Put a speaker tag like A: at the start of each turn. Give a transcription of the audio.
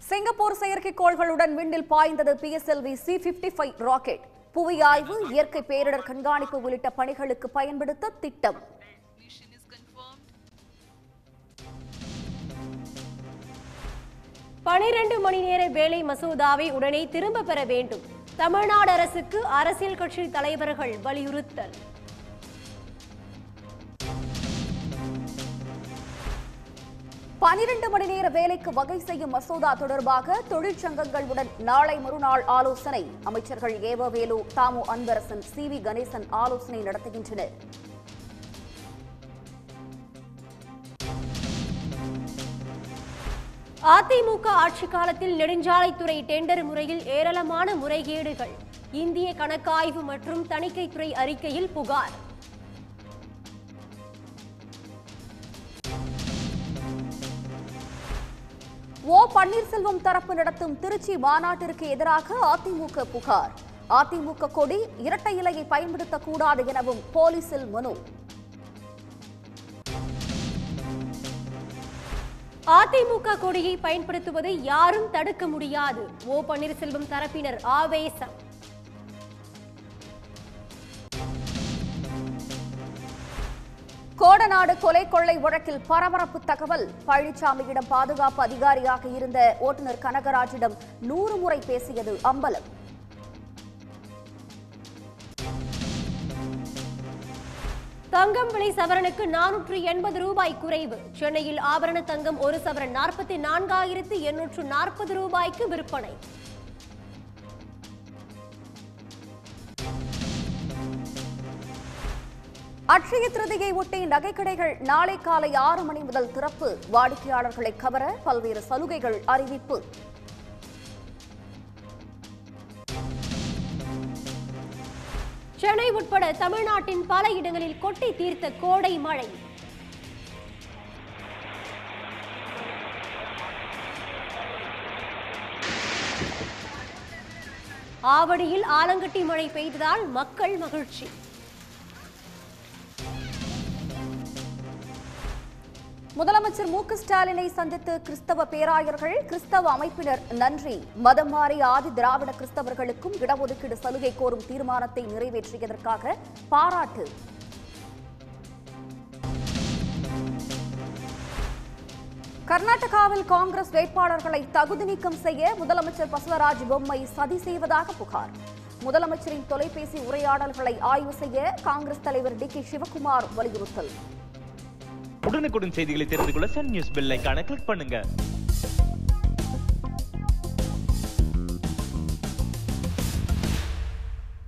A: Singapore செயற்கைக்கோள்களுடன் விண்ணில் பாய்ந்தது PSLV C fifty five rocket புவி ஆய்வு இயற்கை பேரிடர் கண்காணிப்பு உள்ளிட்ட பணிகளுக்கு பயன்படுத்த திட்டம்
B: Mission is confirmed.
C: பனிரெண்டு மணி நேர வேலை மசோதாவை உடனே திரும்ப பெற வேண்டும் தமிழ்நாடு அரசுக்கு அரசியல் கட்சி தலைவர்கள் வலியுறுத்தல்
A: பனிரெண்டு மணி நேர வேலைக்கு வகை செய்யும் மசோதா தொடர்பாக தொழிற்சங்கங்களுடன் நாளை மறுநாள் ஆலோசனை அமைச்சர்கள் ஏவவேலு தாமு அன்பரசன் சி வி கணேசன் ஆலோசனை நடத்துகின்றனர்
C: அதிமுக ஆட்சி காலத்தில் நெடுஞ்சாலைத்துறை டெண்டர் முறையில் ஏராளமான முறைகேடுகள் இந்திய கணக்காய்வு மற்றும் தணிக்கைத்துறை அறிக்கையில் புகார்
A: ஓ பன்னீர்செல்வம் தரப்பு நடத்தும் திருச்சி மாநாட்டிற்கு எதிராக அதிமுக புகார் அதிமுக கொடி இரட்டை இலையை பயன்படுத்தக்கூடாது எனவும் போலீசில் மனு
C: அதிமுக கொடியை பயன்படுத்துவதை யாரும் தடுக்க முடியாது ஓ பன்னீர்செல்வம் தரப்பினர் ஆவேசம்
A: கோடநாடு கொலை கொள்ளை வழக்கில் பரபரப்பு தகவல் பழனிசாமியிடம் பாதுகாப்பு அதிகாரியாக இருந்த ஓட்டுநர் கனகராஜிடம் நூறு முறை பேசியது அம்பலம்
C: தங்கம் விலை சவரனுக்கு நானூற்று எண்பது ரூபாய் குறைவு சென்னையில் ஆபரண தங்கம் ஒரு சவரன் நாற்பத்தி நான்காயிரத்து எண்ணூற்று நாற்பது ரூபாய்க்கு விற்பனை
A: அட்சய திருதியை ஒட்டி நகைக்கடைகள் நாளை காலை ஆறு மணி முதல் திறப்பு வாடிக்கையாளர்களை கவர பல்வேறு சலுகைகள் அறிவிப்பு
C: சென்னை உட்பட தமிழ்நாட்டின் பல இடங்களில் கொட்டி தீர்த்த கோடை மழை ஆவடியில் ஆலங்கட்டி மழை பெய்ததால் மக்கள் மகிழ்ச்சி
A: முதலமைச்சர் மு க ஸ்டாலினை சந்தித்து கிறிஸ்தவ பேராயர்கள் கிறிஸ்தவ அமைப்பினர் நன்றி மதம் மாறி ஆதி திராவிட கிறிஸ்தவர்களுக்கும் இடஒதுக்கீடு சலுகை கோரும் தீர்மானத்தை நிறைவேற்றியதற்காக பாராட்டு கர்நாடகாவில் காங்கிரஸ் வேட்பாளர்களை தகுதி நீக்கம் செய்ய முதலமைச்சர் பசவராஜ் பொம்மை சதி செய்வதாக புகார் முதலமைச்சரின் தொலைபேசி உரையாடல்களை ஆய்வு செய்ய காங்கிரஸ் தலைவர் டி கே சிவகுமார் வலியுறுத்தல்
D: உடனுக்குடன் செய்திகளை தெரிந்து கொள்ள சன் நியூஸ் பெல் ஐகானை கிளிக் பண்ணுங்க